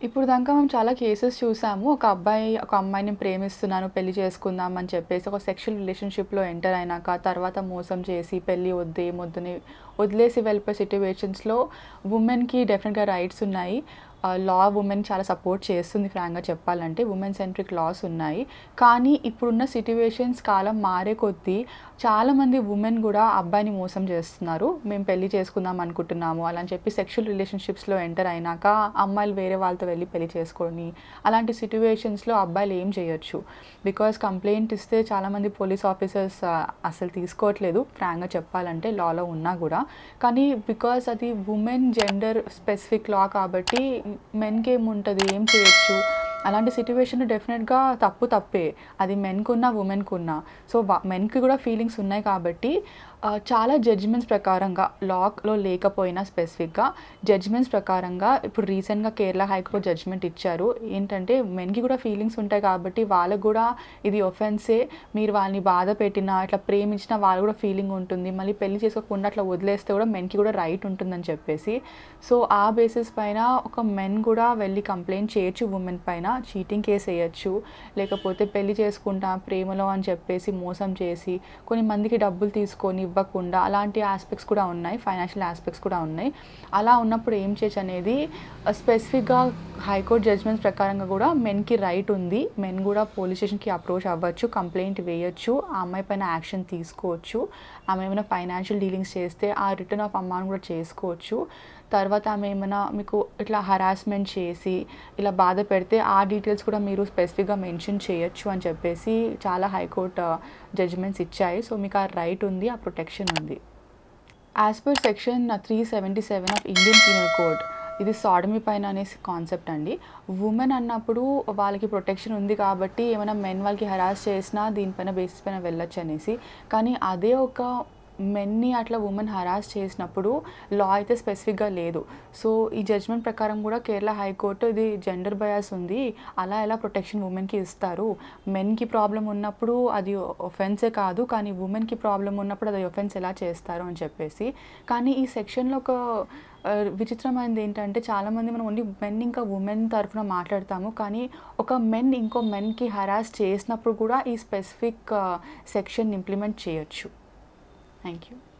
ఇప్పుడు దాకా మేము చాలా కేసెస్ చూసాము ఒక అబ్బాయి ఒక అమ్మాయిని ప్రేమిస్తున్నాను పెళ్లి చేసుకుందాం అని చెప్పేసి ఒక సెక్షువల్ రిలేషన్షిప్లో ఎంటర్ అయినాక తర్వాత మోసం చేసి పెళ్ళి వద్దు ఏమొద్దని వదిలేసి వెళ్ళిపోయే సిట్యువేషన్స్లో ఉమెన్కి డెఫినెట్గా రైట్స్ ఉన్నాయి లా ఉమెన్ చాలా సపోర్ట్ చేస్తుంది ఫ్రాంక్గా చెప్పాలంటే ఉమెన్ సెంట్రిక్ లాస్ ఉన్నాయి కానీ ఇప్పుడున్న సిట్యువేషన్స్ కాలం మారే కొద్దీ చాలామంది ఉమెన్ కూడా అబ్బాయిని మోసం చేస్తున్నారు మేము పెళ్లి చేసుకుందాం అనుకుంటున్నాము అలా అని చెప్పి సెక్షువల్ రిలేషన్షిప్స్లో ఎంటర్ అయినాక అమ్మాయిలు వేరే వాళ్ళతో వెళ్ళి పెళ్లి చేసుకొని అలాంటి సిట్యువేషన్స్లో అబ్బాయిలు ఏం చేయొచ్చు బికాస్ కంప్లైంట్ ఇస్తే చాలామంది పోలీస్ ఆఫీసర్స్ అసలు తీసుకోవట్లేదు ఫ్రాంక్గా చెప్పాలంటే లాలో ఉన్నా కూడా కానీ బికాస్ అది ఉమెన్ జెండర్ స్పెసిఫిక్ లా కాబట్టి మెన్కి ఏముంటుంది ఏం చేయొచ్చు అలాంటి సిట్యువేషన్ డెఫినెట్గా తప్పు తప్పే అది మెన్కున్నా ఉమెన్కున్నా సో మెన్కి కూడా ఫీలింగ్స్ ఉన్నాయి కాబట్టి ఆ, చాలా జడ్జిమెంట్స్ ప్రకారంగా లాలో లేకపోయినా స్పెసిఫిక్గా జడ్జిమెంట్స్ ప్రకారంగా ఇప్పుడు రీసెంట్గా కేరళ హైకోర్టు జడ్జిమెంట్ ఇచ్చారు ఏంటంటే మెన్కి కూడా ఫీలింగ్స్ ఉంటాయి కాబట్టి వాళ్ళకు కూడా ఇది ఒఫెన్సే మీరు వాళ్ళని బాధ పెట్టినా ఇట్లా ప్రేమించినా వాళ్ళు కూడా ఫీలింగ్ ఉంటుంది మళ్ళీ పెళ్లి చేసుకోకుండా అట్లా వదిలేస్తే కూడా మెన్కి కూడా రైట్ ఉంటుందని చెప్పేసి సో ఆ బేసిస్ పైన ఒక మెన్ కూడా వెళ్ళి కంప్లైంట్ చేయొచ్చు ఉమెన్ పైన చీటింగ్ కేసు వేయచ్చు లేకపోతే పెళ్లి చేసుకుంటా ప్రేమలో అని చెప్పేసి మోసం చేసి కొన్ని మందికి డబ్బులు తీసుకొని ఇవ్వకుండా అలాంటి ఆస్పెక్ట్స్ కూడా ఉన్నాయి ఫైనాన్షియల్ ఆస్పెక్ట్స్ కూడా ఉన్నాయి అలా ఉన్నప్పుడు ఏం చేయొచ్చు అనేది స్పెసిఫిక్గా హైకోర్టు జడ్జ్మెంట్స్ ప్రకారంగా కూడా మెన్కి రైట్ ఉంది మెన్ కూడా పోలీస్ స్టేషన్కి అప్రోచ్ అవ్వచ్చు కంప్లైంట్ వేయొచ్చు ఆ అమ్మాయి పైన యాక్షన్ తీసుకోవచ్చు ఆమె ఏమైనా ఫైనాన్షియల్ డీలింగ్స్ చేస్తే ఆ రిటర్న్ ఆఫ్ అమౌంట్ కూడా చేసుకోవచ్చు తర్వాత ఆమె ఏమైనా మీకు ఇట్లా హరాస్మెంట్ చేసి ఇలా బాధ పెడితే ఆ డీటెయిల్స్ కూడా మీరు స్పెసిఫిక్గా మెన్షన్ చేయొచ్చు అని చెప్పేసి చాలా హైకోర్టు జడ్జిమెంట్స్ ఇచ్చాయి సో మీకు ఆ రైట్ ఉంది ఆ ప్రొటెక్షన్ ఉంది as per section three seventy seven of Indian penal code ఇది సాడమీ పైన అనే కాన్సెప్ట్ అండి ఉమెన్ అన్నప్పుడు వాళ్ళకి ప్రొటెక్షన్ ఉంది కాబట్టి ఏమైనా మెన్ వాళ్ళకి హరాస్ చేసినా దీనిపైన బేసిస్ పైన వెళ్ళొచ్చు అనేసి కానీ అదే ఒక మెన్ని అట్లా ఉమెన్ హరాస్ చేసినప్పుడు లా అయితే స్పెసిఫిక్గా లేదు సో ఈ జడ్జ్మెంట్ ప్రకారం కూడా కేరళ హైకోర్టు ఇది జెండర్ బయాస్ ఉంది అలా ఎలా ప్రొటెక్షన్ ఉమెన్కి ఇస్తారు మెన్కి ప్రాబ్లం ఉన్నప్పుడు అది ఒఫెన్సే కాదు కానీ ఉమెన్కి ప్రాబ్లం ఉన్నప్పుడు అది ఒఫెన్స్ ఎలా చేస్తారు అని చెప్పేసి కానీ ఈ సెక్షన్లో ఒక ఆ, విచిత్రమైనది ఏంటంటే చాలామంది మనం ఓన్లీ మెన్ ఇంకా ఉమెన్ తరఫున మాట్లాడతాము కానీ ఒక మెన్ ఇంకో మెన్కి హరాస్ చేసినప్పుడు కూడా ఈ స్పెసిఫిక్ సెక్షన్ ఇంప్లిమెంట్ చేయొచ్చు థ్యాంక్ యూ